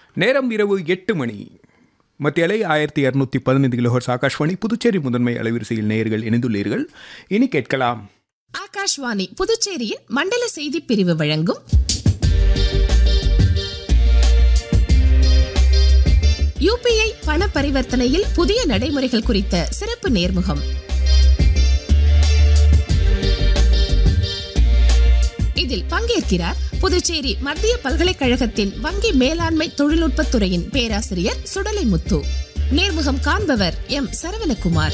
நேரம் இரவு எட்டு மணி மத்திய அலை ஆயிரத்தி இரநூத்தி பதினைந்து கிலோஹர்ஸ் ஆகாஷ்வாணி புதுச்சேரி முதன்மை அலைவரிசையில் நேயர்கள் இணைந்துள்ளீர்கள் இனி கேட்கலாம் ஆகாஷ்வாணி புதுச்சேரியின் மண்டல செய்தி பிரிவு வழங்கும் யுபிஐ பண பரிவர்த்தனையில் புதிய நடைமுறைகள் குறித்த சிறப்பு நேர்முகம் இதில் பங்கேற்கிறார் புதுச்சேரி மத்திய பல்கலைக்கழகத்தின் வங்கி மேலாண்மை தொழில்நுட்பத் துறையின் பேராசிரியர் சுடலை முத்து நேர்முகம் காண்பவர் எம் சரவணகுமார்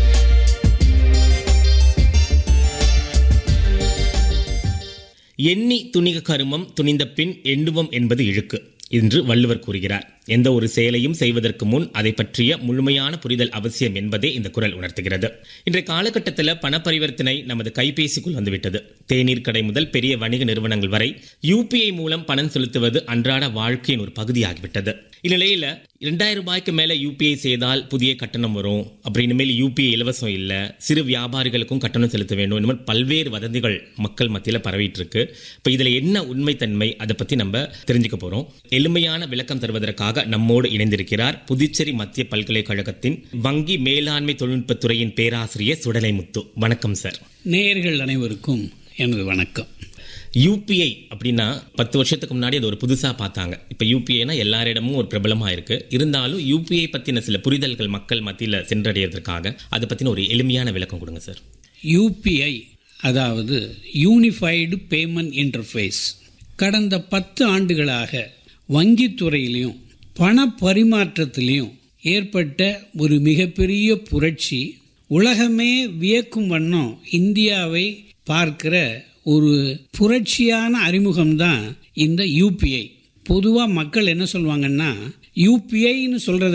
எண்ணி துணிக கருமம் துணிந்த பின் எண்ணுவம் என்பது இழுக்கு என்று வள்ளுவர் கூறுகிறார் எந்த ஒரு செயலையும் செய்வதற்கு முன் அதை பற்றிய முழுமையான புரிதல் அவசியம் என்பதே இந்த குரல் உணர்த்துகிறது இன்றைய காலகட்டத்தில் பண பரிவர்த்தனை நமது கைபேசிக்குள் வந்துவிட்டது தேநீர் கடை முதல் பெரிய வணிக நிறுவனங்கள் வரை யூபிஐ மூலம் பணம் செலுத்துவது அன்றாட வாழ்க்கையின் ஒரு பகுதியாகிவிட்டது இந்நிலையில இரண்டாயிரம் ரூபாய்க்கு மேல யூபிஐ செய்தால் புதிய கட்டணம் வரும் அப்படி இனிமேல் யூபிஐ இலவசம் இல்லை சிறு வியாபாரிகளுக்கும் கட்டணம் செலுத்த வேண்டும் இந்த மாதிரி பல்வேறு வதந்திகள் மக்கள் மத்தியில் பரவிட்டு இருக்கு இப்போ இதில் என்ன உண்மைத்தன்மை அதை பற்றி நம்ம தெரிஞ்சுக்க போகிறோம் எளிமையான விளக்கம் தருவதற்காக நம்மோடு இணைந்திருக்கிறார் புதுச்சேரி மத்திய பல்கலைக்கழகத்தின் வங்கி மேலாண்மை தொழில்நுட்பத்துறையின் பேராசிரியர் சுடலைமுத்து வணக்கம் சார் நேயர்கள் அனைவருக்கும் எனது வணக்கம் யூபிஐ அப்படின்னா பத்து வருஷத்துக்கு முன்னாடி அது ஒரு புதுசாக பார்த்தாங்க இப்போ யூபிஐனா எல்லாரிடமும் ஒரு பிரபலமாக இருக்கு இருந்தாலும் யூபிஐ பற்றின சில புரிதல்கள் மக்கள் மத்தியில் சென்றடைகிறதுக்காக அதை பற்றின ஒரு எளிமையான விளக்கம் கொடுங்க சார் யூபிஐ அதாவது யூனிஃபைடு பேமெண்ட் இன்டர்ஃபேஸ் கடந்த பத்து ஆண்டுகளாக வங்கித்துறையிலையும் பண பரிமாற்றத்திலையும் ஏற்பட்ட ஒரு மிகப்பெரிய புரட்சி உலகமே வியக்கும் வண்ணம் இந்தியாவை பார்க்கிற ஒரு புரட்சியான அறிமுகம்தான் இந்த யூபிஐ பொதுவாக மக்கள் என்ன சொல்லுவாங்கன்னா யூபிஐன்னு சொல்கிறத